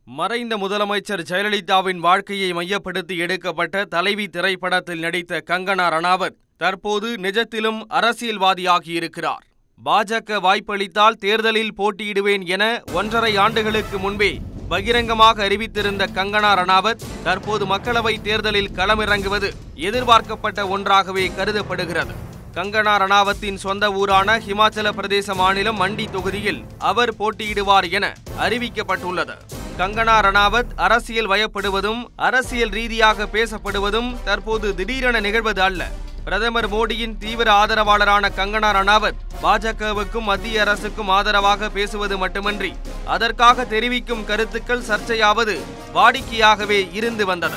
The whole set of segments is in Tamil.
மறைந்த முதலமைச்சர் ஜெயலலிதாவின் வாழ்க்கையை மையப்படுத்தி எடுக்கப்பட்ட தலைவி திரைப்படத்தில் நடித்த கங்கனா ரணாவத் தற்போது நிஜத்திலும் அரசியல்வாதியாகியிருக்கிறார் பாஜக வாய்ப்பளித்தால் தேர்தலில் போட்டியிடுவேன் என ஒன்றரை ஆண்டுகளுக்கு முன்பே பகிரங்கமாக அறிவித்திருந்த கங்கனா ரணாவத் தற்போது மக்களவை தேர்தலில் களமிறங்குவது எதிர்பார்க்கப்பட்ட ஒன்றாகவே கருதப்படுகிறது கங்கனா ரணாவத்தின் சொந்த ஊரான ஹிமாச்சல பிரதேச மாநிலம் மண்டி தொகுதியில் அவர் போட்டியிடுவார் என அறிவிக்கப்பட்டுள்ளது கங்கனா ரணாவத் அரசியல் வயப்படுவதும் அரசியல் ரீதியாக பேசப்படுவதும் தற்போது திடீரென நிகழ்வது அல்ல பிரதமர் மோடியின் தீவிர ஆதரவாளரான கங்கனா ரணாவத் பாஜகவுக்கும் மத்திய அரசுக்கும் ஆதரவாக பேசுவது மட்டுமன்றி அதற்காக தெரிவிக்கும் கருத்துக்கள் சர்ச்சையாவது வாடிக்கையாகவே இருந்து வந்தது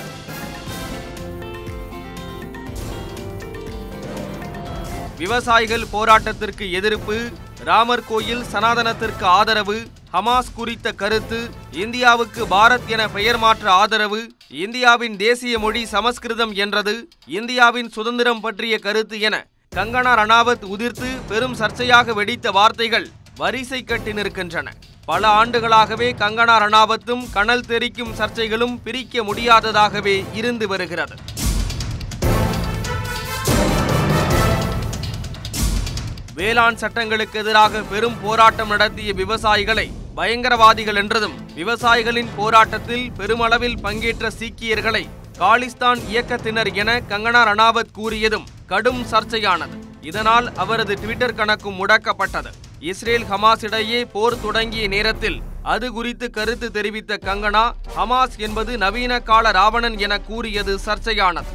விவசாயிகள் போராட்டத்திற்கு எதிர்ப்பு ராமர் கோயில் சனாதனத்திற்கு ஆதரவு ஹமாஸ் குறித்த கருத்து இந்தியாவுக்கு பாரத் என பெயர் மாற்ற ஆதரவு இந்தியாவின் தேசிய மொழி சமஸ்கிருதம் என்றது இந்தியாவின் சுதந்திரம் பற்றிய கருத்து என கங்கனா ரணாவத் உதிர்த்து பெரும் சர்ச்சையாக வெடித்த வார்த்தைகள் வரிசை கட்டி நிற்கின்றன பல ஆண்டுகளாகவே கங்கனா ரணாவத்தும் கனல் தெரிக்கும் சர்ச்சைகளும் பிரிக்க முடியாததாகவே இருந்து வருகிறது வேளாண் சட்டங்களுக்கு எதிராக பெரும் போராட்டம் நடத்திய விவசாயிகளை பயங்கரவாதிகள் என்றதும் விவசாயிகளின் போராட்டத்தில் பெருமளவில் பங்கேற்ற சீக்கியர்களை காலிஸ்தான் இயக்கத்தினர் என கங்கனா ரணாவத் கூறியதும் கடும் சர்ச்சையானது இதனால் அவரது ட்விட்டர் கணக்கும் முடக்கப்பட்டது இஸ்ரேல் ஹமாஸ் இடையே போர் தொடங்கிய நேரத்தில் அது குறித்து கருத்து தெரிவித்த கங்கனா ஹமாஸ் என்பது நவீன கால ராவணன் என கூறியது சர்ச்சையானது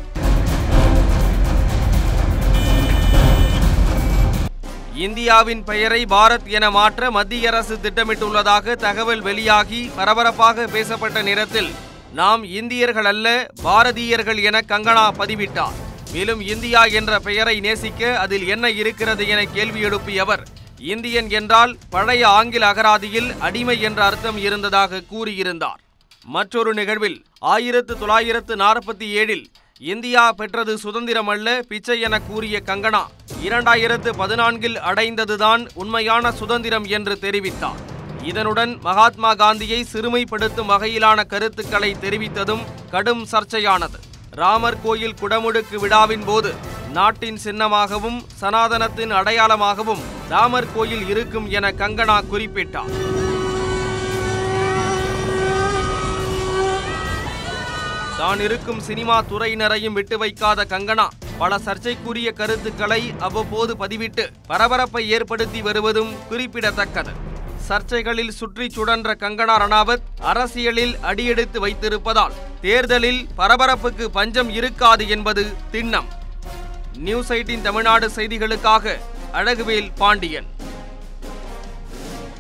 இந்தியாவின் பெயரை பாரத் என மாற்ற மத்திய அரசு திட்டமிட்டுள்ளதாக தகவல் வெளியாகி பரபரப்பாக பேசப்பட்ட நேரத்தில் நாம் இந்தியர்கள் அல்ல பாரதியர்கள் என கங்கனா பதிவிட்டார் மேலும் இந்தியா என்ற பெயரை நேசிக்க அதில் என்ன இருக்கிறது என கேள்வி எழுப்பிய அவர் இந்தியன் என்றால் பழைய ஆங்கில அகராதியில் அடிமை என்ற அர்த்தம் இருந்ததாக கூறியிருந்தார் மற்றொரு நிகழ்வில் ஆயிரத்து தொள்ளாயிரத்து நாற்பத்தி ஏழில் இந்தியா பெற்றது சுதந்திரம் அல்ல பிச்சை என கூறிய கங்கனா இரண்டாயிரத்து பதினான்கில் அடைந்ததுதான் உண்மையான சுதந்திரம் என்று தெரிவித்தார் இதனுடன் மகாத்மா காந்தியை சிறுமைப்படுத்தும் வகையிலான கருத்துக்களை தெரிவித்ததும் கடும் சர்ச்சையானது ராமர் கோயில் குடமுழுக்கு விழாவின் போது நாட்டின் சின்னமாகவும் சனாதனத்தின் அடையாளமாகவும் ராமர் கோயில் இருக்கும் என கங்கனா குறிப்பிட்டார் தான் இருக்கும் சினிமா துறையினரையும் விட்டு வைக்காத கங்கனா பல சர்ச்சைக்குரிய கருத்துக்களை அவ்வப்போது பதிவிட்டு பரபரப்பை ஏற்படுத்தி வருவதும் குறிப்பிடத்தக்கது சர்ச்சைகளில் சுற்றி சுழன்ற கங்கனா ரணாவத் அரசியலில் அடியெடுத்து வைத்திருப்பதால் தேர்தலில் பரபரப்புக்கு பஞ்சம் இருக்காது என்பது திண்ணம் நியூஸ் எயிட்டின் தமிழ்நாடு செய்திகளுக்காக அழகுவேல் பாண்டியன்